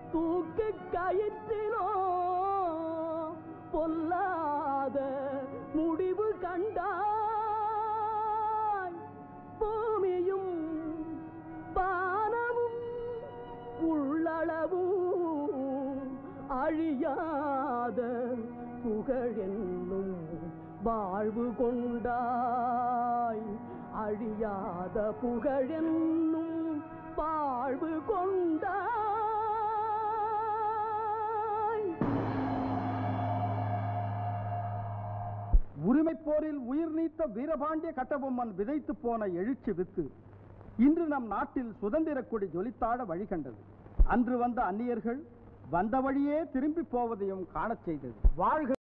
தூக்கு கயிற்றிலோ பொல்லாத முடிவு கண்டாய் பூமியும் பானமும் உள்ளளவும் அழியாத புகழென்னும் வாழ்வு கொண்டாய் அழியாத புகழென்னும் வாழ்வு கொண்டாய் உரிமைப் போரில் உயிர் நீத்த வீரபாண்டிய கட்டபொம்மன் விதைத்து போன எழுச்சி வித்து இன்று நம் நாட்டில் சுதந்திரக் கொடி ஜொலித்தாட வழிகண்டது அன்று வந்த அந்நியர்கள் வந்த வழியே திரும்பி போவதையும் காணச் செய்தது வாழ்க